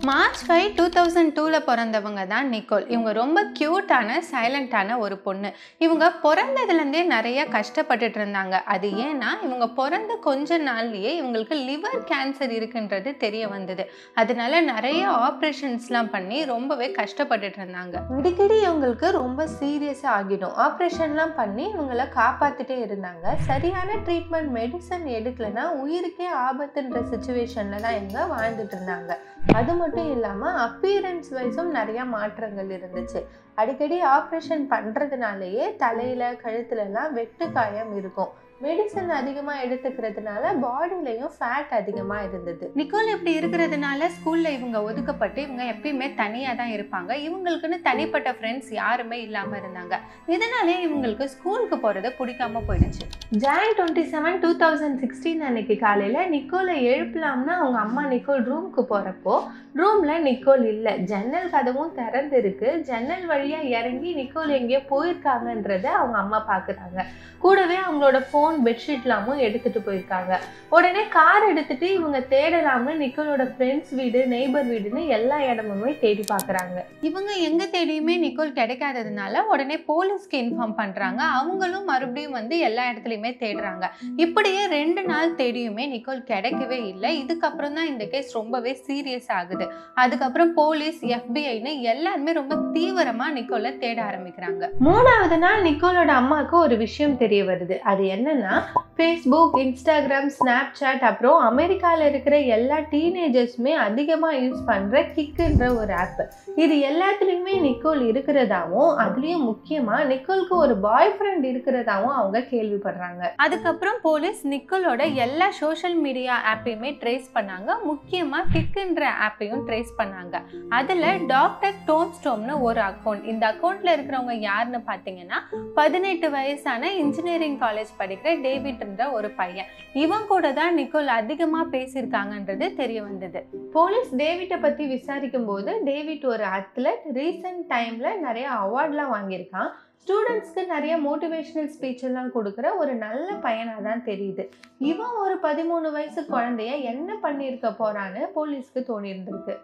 March five two thousand டூவில் பிறந்தவங்க தான் நிக்கோல் இவங்க ரொம்ப க்யூட்டான சைலண்ட்டான ஒரு பொண்ணு இவங்க பிறந்ததுலேருந்தே நிறைய கஷ்டப்பட்டுட்டு இருந்தாங்க அது ஏன்னா இவங்க பிறந்த கொஞ்ச நாள்லயே இவங்களுக்கு லிவர் கேன்சர் இருக்குன்றது தெரிய வந்தது அதனால நிறைய ஆப்ரேஷன்ஸ்லாம் பண்ணி ரொம்பவே கஷ்டப்பட்டுட்டு இருந்தாங்க அடிக்கடி இவங்களுக்கு ரொம்ப சீரியஸாக ஆகிடும் ஆப்ரேஷன்லாம் பண்ணி இவங்கள காப்பாற்றிட்டே இருந்தாங்க சரியான ட்ரீட்மெண்ட் மெடிசன் எடுக்கலைன்னா உயிருக்கே ஆபத்துன்ற சுச்சுவேஷனில் தான் இவங்க வாழ்ந்துட்டு இருந்தாங்க அது மட்டும் இல்லாமல் அப்பியரன்ஸ் வைஸும் நிறையா மாற்றங்கள் இருந்துச்சு அடிக்கடி ஆப்ரேஷன் பண்ணுறதுனாலயே தலையில் கழுத்துலலாம் வெட்டு காயம் இருக்கும் மெடிசன் அதிகமாக எடுத்துக்கிறதுனால பாடியிலையும் ஃபேட் அதிகமாக இருந்தது நிக்கோல் இப்படி இருக்கிறதுனால ஸ்கூலில் இவங்க ஒதுக்கப்பட்டு இவங்க எப்பயுமே தனியாக தான் இருப்பாங்க இவங்களுக்குன்னு தனிப்பட்ட ஃப்ரெண்ட்ஸ் யாருமே இல்லாமல் இருந்தாங்க இதனாலே இவங்களுக்கு ஸ்கூலுக்கு போகிறது பிடிக்காம போயிடுச்சு Jan twenty seven two thousand sixteen அன்னைக்கு காலையில் நிக்கோலை எழுப்பலாம்னு அவங்க அம்மா நிக்கோல் ரூமுக்கு போகிறப்போ ரூமில் நிக்கோல் இல்லை ஜன்னல் கதவும் திறந்து இருக்கு ஜன்னல் வழியாக இறங்கி நிக்கோல் எங்கேயோ போயிருக்காங்கன்றத அவங்க அம்மா பார்க்குறாங்க கூடவே அவங்களோட ஃபோன் பெட்ஷீட்லாமும் எடுத்துட்டு போயிருக்காங்க உடனே கார் எடுத்துட்டு இவங்க தேடலாம்னு நிக்கோலோட ஃப்ரெண்ட்ஸ் வீடு நெய்பர் வீடுன்னு எல்லா இடமுமே தேடி பார்க்குறாங்க இவங்க எங்க தேடியுமே நிக்கோல் கிடைக்காததுனால உடனே போலீஸ்க்கு இன்ஃபார்ம் பண்றாங்க அவங்களும் மறுபடியும் வந்து எல்லா இடத்துலையுமே தேடுறாங்க இப்படியே ரெண்டு நாள் தேடியுமே நிக்கோல் கிடைக்கவே இல்லை இதுக்கப்புறம் தான் இந்த கேஸ் ரொம்பவே சீரியஸ் ஆகுது அதுக்கப்புறம் போலீஸ் எஃபிஐன்னு எல்லாருமே ரொம்ப தீவிரமா நிக்கோலை தேட ஆரம்பிக்கிறாங்க மூணாவது நாள் நிக்கோலோட அம்மாவுக்கு ஒரு விஷயம் தெரிய வருது அது என்னன்னா ஃபேஸ்புக் இன்ஸ்டாகிராம் ஸ்னாப் சாட் அப்புறம் அமெரிக்காவில் இருக்கிற எல்லா டீனேஜர்ஸுமே அதிகமாக யூஸ் பண்ணுற கிக்குன்ற ஒரு ஆப் இது எல்லாத்துலேயுமே நிக்கோல் இருக்கிறதாவும் அதுலேயும் முக்கியமாக நிக்கோலுக்கு ஒரு பாய் ஃப்ரெண்ட் இருக்கிறதாவும் அவங்க கேள்விப்படுறாங்க அதுக்கப்புறம் போலீஸ் நிக்கோலோட எல்லா சோஷியல் மீடியா ஆப்பையுமே ட்ரேஸ் பண்ணாங்க முக்கியமாக கிக்குன்ற ஆப்பையும் ட்ரேஸ் பண்ணாங்க அதில் டாக்டர் டோம்ஸ்டோம்னு ஒரு அக்கௌண்ட் இந்த அக்கௌண்ட்டில் இருக்கிறவங்க யாருன்னு பார்த்தீங்கன்னா பதினெட்டு வயசான இன்ஜினியரிங் காலேஜ் படிக்கிற டேவிட்ன்ற ஒரு பையன் இவன் கூட தான் நிக்கோல் அதிகமாக பேசியிருக்காங்கன்றது தெரிய வந்தது போலீஸ் டேவிட்டை பற்றி விசாரிக்கும் போது டேவிட் ஒரு அத்லட் ரீசெண்ட் டைமில் நிறைய அவார்ட்லாம் வாங்கியிருக்கான் ஸ்டூடெண்ட்ஸ்க்கு நிறைய மோட்டிவேஷனல் ஸ்பீச் எல்லாம் கொடுக்குற ஒரு நல்ல பையனாக தான் தெரியுது இவன் ஒரு பதிமூணு வயசு குழந்தைய என்ன பண்ணியிருக்க போறான்னு போலீஸ்க்கு தோணியிருந்திருக்கு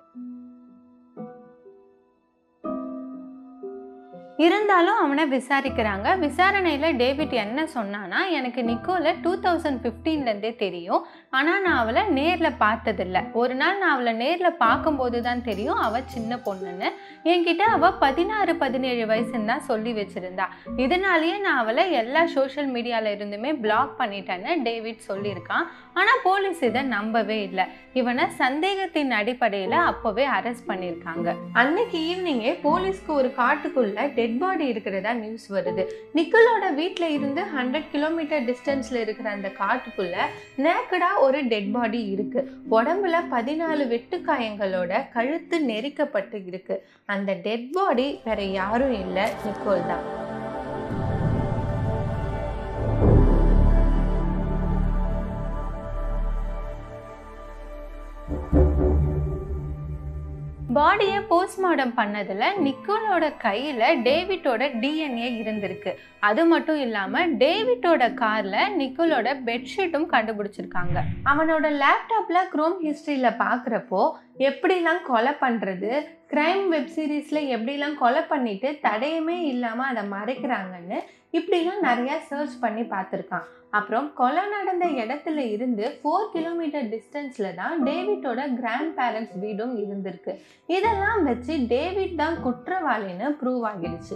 இருந்தாலும் அவனை விசாரிக்கிறாங்க விசாரணையில் டேவிட் என்ன சொன்னான்னா எனக்கு நிக்கோலை டூ தௌசண்ட் ஃபிஃப்டீன்லேருந்தே தெரியும் ஆனால் நான் அவளை நேரில் பார்த்ததில்ல ஒரு நாள் நான் அவளை நேரில் பார்க்கும்போது தான் தெரியும் அவள் சின்ன பொண்ணுன்னு என்கிட்ட அவள் பதினாறு பதினேழு வயசுன்னு தான் சொல்லி வச்சுருந்தா இதனாலேயே நான் அவளை எல்லா சோஷியல் மீடியாவில் இருந்துமே பிளாக் பண்ணிட்டேன்னு டேவிட் சொல்லியிருக்கான் ஆனால் போலீஸ் இதை நம்பவே இல்லை இவனை சந்தேகத்தின் அடிப்படையில் அப்போவே அரெஸ்ட் பண்ணியிருக்காங்க அன்னைக்கு ஈவினிங்கே போலீஸ்க்கு ஒரு காட்டுக்குள்ள டெட் பாடி இருக்கிறதா நியூஸ் வருது நிக்கலோட வீட்டில் இருந்து ஹண்ட்ரட் கிலோமீட்டர் டிஸ்டன்ஸில் இருக்கிற அந்த காட்டுக்குள்ள நேக்கடா ஒரு டெட் பாடி இருக்கு உடம்புல பதினாலு வெட்டுக்காயங்களோட கழுத்து நெரிக்கப்பட்டு இருக்கு அந்த டெட் பாடி வேற யாரும் இல்லை நிக்கோல் தான் பாடியை போஸ்ட்மார்ட்டம் பண்ணதில் நிக்கோலோட கையில் டேவிட்டோட டிஎன்ஏ இருந்திருக்கு அது மட்டும் இல்லாமல் டேவிட்டோட காரில் நிக்கோலோட பெட்ஷீட்டும் கண்டுபிடிச்சிருக்காங்க அவனோட லேப்டாப்பில் க்ரோம் ஹிஸ்ட்ரியில் பார்க்குறப்போ எப்படிலாம் கொலை பண்ணுறது க்ரைம் வெப் சீரிஸில் எப்படிலாம் கொலை பண்ணிட்டு தடையுமே இல்லாமல் அதை மறைக்கிறாங்கன்னு இப்படிலாம் நிறையா சர்ச் பண்ணி பார்த்துருக்கான் அப்புறம் கொலை நடந்த இடத்துல இருந்து ஃபோர் கிலோமீட்டர் டிஸ்டன்ஸில் தான் டேவிட்டோட கிராண்ட் பேரண்ட்ஸ் வீடும் இருந்திருக்கு இதெல்லாம் வச்சு டேவிட் தான் குற்றவாளின்னு ப்ரூவ் ஆகிடுச்சு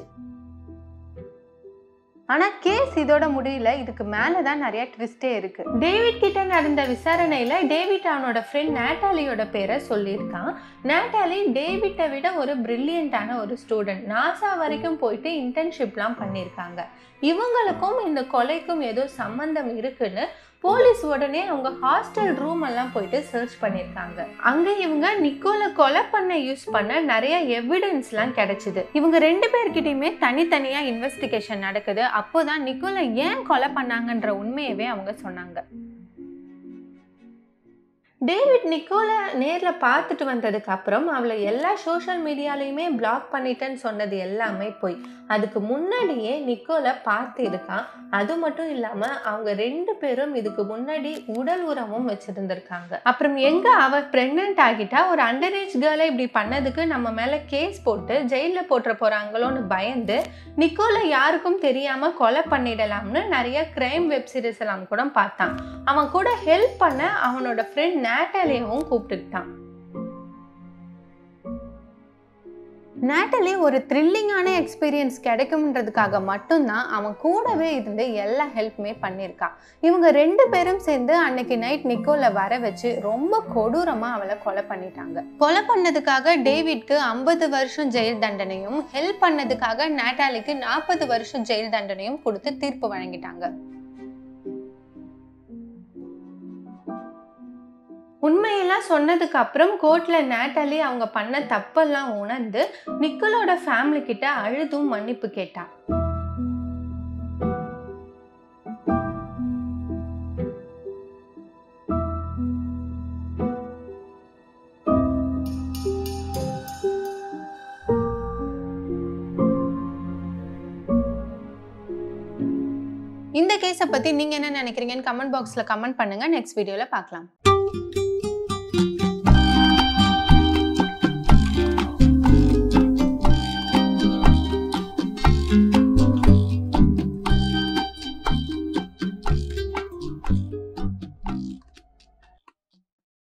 ஆனால் கேஸ் இதோட முடியல இதுக்கு மேலே தான் நிறைய ட்விஸ்டே இருக்கு டேவிட் கிட்ட நடந்த விசாரணையில் டேவிட் அவனோட ஃப்ரெண்ட் நேட்டாலியோட பேரை சொல்லியிருக்கான் நேட்டாலி டேவிட்டை விட ஒரு பிரில்லியண்டான ஒரு ஸ்டூடெண்ட் நாசா வரைக்கும் போயிட்டு இன்டர்ன்ஷிப்லாம் பண்ணியிருக்காங்க இவங்களுக்கும் இந்த கொலைக்கும் ஏதோ சம்பந்தம் இருக்குன்னு போலீஸ் உடனே அவங்க ஹாஸ்டல் ரூம் எல்லாம் போயிட்டு சர்ச் பண்ணியிருக்காங்க அங்க இவங்க நிக்கோலை கொலை பண்ண யூஸ் பண்ண நிறைய எவிடன்ஸ்லாம் கிடைச்சிது இவங்க ரெண்டு பேர்கிட்டயுமே தனித்தனியா இன்வெஸ்டிகேஷன் நடக்குது அப்போதான் நிக்கோலை ஏன் கொலை பண்ணாங்கன்ற உண்மையவே அவங்க சொன்னாங்க டேவிட் நிக்கோலை நேரில் பார்த்துட்டு வந்ததுக்கு அப்புறம் அவளை எல்லா சோஷியல் மீடியாலையுமே பிளாக் பண்ணிட்டேன்னு சொன்னது எல்லாமே போய் அதுக்கு முன்னாடியே நிக்கோலை பார்த்து இருக்கான் அது மட்டும் இல்லாமல் அவங்க ரெண்டு பேரும் இதுக்கு முன்னாடி உடல் உறவும் வச்சுருந்துருக்காங்க அப்புறம் எங்கே அவ ப்ரெக்னென்ட் ஆகிட்டா ஒரு அண்டர் ஏஜ் கேர்ளை இப்படி பண்ணதுக்கு நம்ம மேலே கேஸ் போட்டு ஜெயிலில் போட்டுற போகிறாங்களோன்னு பயந்து நிக்கோலை யாருக்கும் தெரியாமல் கொலை பண்ணிடலாம்னு நிறைய க்ரைம் வெப் சீரிஸ் எல்லாம் கூட பார்த்தான் அவன் கூட ஹெல்ப் பண்ண அவனோட ஃப்ரெண்ட் நேட்டாலியவும் கூப்பிட்டுக்கிட்டான் நேட்டலி ஒரு த்ரில்லிங்கான எக்ஸ்பீரியன்ஸ் கிடைக்கும்ன்றதுக்காக மட்டும்தான் அவன் கூடவே இருந்து எல்லா ஹெல்ப்புமே பண்ணியிருக்கான் இவங்க ரெண்டு பேரும் சேர்ந்து அன்னைக்கு நைட் நிக்கோலை வர வச்சு ரொம்ப கொடூரமாக அவளை கொலை பண்ணிட்டாங்க கொலை பண்ணதுக்காக டேவிட்க்கு ஐம்பது வருஷம் ஜெயில் தண்டனையும் ஹெல்ப் பண்ணதுக்காக நேட்டாலிக்கு நாற்பது வருஷம் ஜெயில் தண்டனையும் கொடுத்து தீர்ப்பு வழங்கிட்டாங்க உண்மையெல்லாம் சொன்னதுக்கு அப்புறம் கோர்ட்ல நேட்டாலி அவங்க பண்ண தப்பெல்லாம் உணர்ந்து நிக்கலோட ஃபேமிலி கிட்ட அழுதும் மன்னிப்பு கேட்டா இந்த கேஸை பத்தி நீங்க என்ன நினைக்கிறீங்கன்னு கமெண்ட் பாக்ஸ்ல கமெண்ட் பண்ணுங்க நெக்ஸ்ட் வீடியோல பார்க்கலாம்